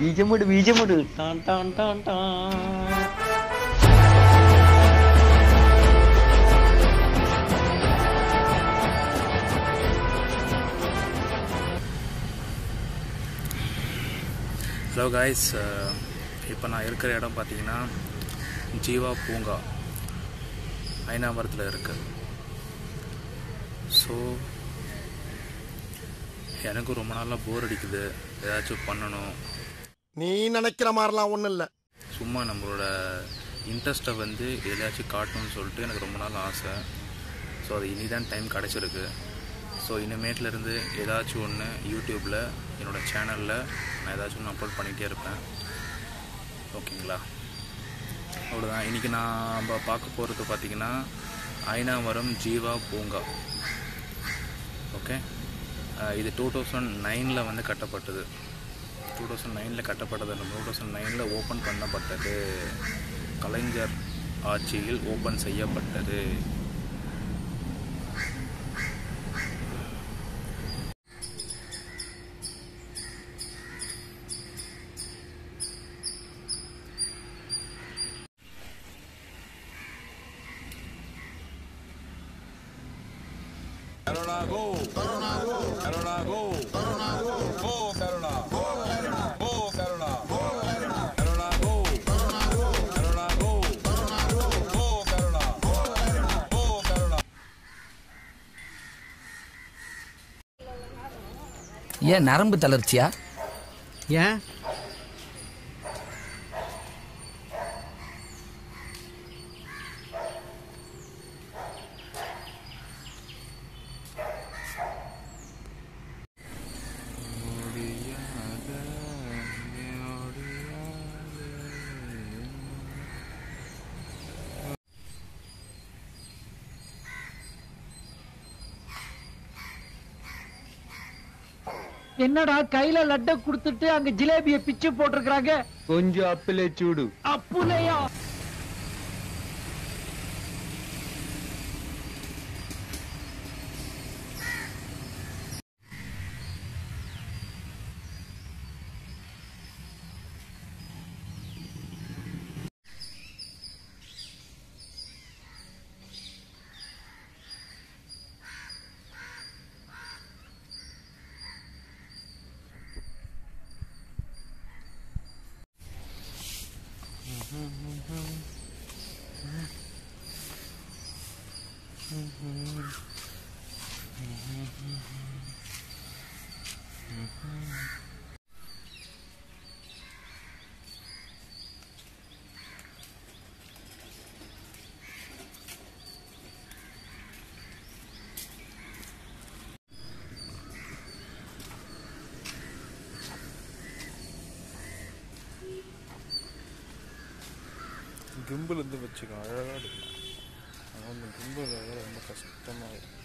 ബീജമുട് ബീജമുട് ടാൻ ടാൻ ടാൻ ടാൻ ஹலோ காய்ஸ் இப்போ நான் இருக்கிற இடம் பார்த்தீங்கன்னா ஜீவா பூங்கா ஐநாவரத்தில் இருக்கு ஸோ எனக்கு ரொம்ப நாளாக போர் அடிக்குது ஏதாச்சும் பண்ணணும் நீ நினைக்கிற மாதிரிலாம் ஒண்ணும் இல்ல சும்மா நம்மளோட இன்ட்ரெஸ்ட்டை வந்து எதையாச்சும் காட்டணும்னு சொல்லிட்டு எனக்கு ரொம்ப நாள் ஆசை ஸோ அது இனி தான் டைம் கிடச்சிருக்கு ஸோ இனிமேட்லேருந்து ஏதாச்சும் ஒன்று யூடியூப்பில் என்னோடய சேனலில் நான் ஏதாச்சும் ஒன்று அப்லோட் பண்ணிகிட்டே இருப்பேன் ஓகேங்களா அவ்வளோதான் இன்றைக்கி நான் பார்க்க போகிறது பார்த்தீங்கன்னா ஐநாவரம் ஜீவா பூங்கா ஓகே அஹ் இது டூ தௌசண்ட் நைனில் வந்து கட்டப்பட்டது டூ தௌசண்ட் நைனில் கட்டப்பட்டது டூ தௌசண்ட் நைனில் ஓப்பன் பண்ணப்பட்டது கலைஞர் ஆட்சியில் ஓப்பன் செய்யப்பட்டது ஏன் நரம்பு தளர்ச்சியா ஏன் என்னடா கையில லட்ட குடுத்துட்டு அங்க ஜிலேபிய பிச்சு போட்டிருக்காங்க கொஞ்சம் அப்பிலே சூடு அப்புலையா கிம்பிள் இருந்து வச்சுக்கோ அழகாக எடுக்கலாம் ஆனால் அந்த கிம்பிள் ரொம்ப கஷ்டமாக இருக்கும்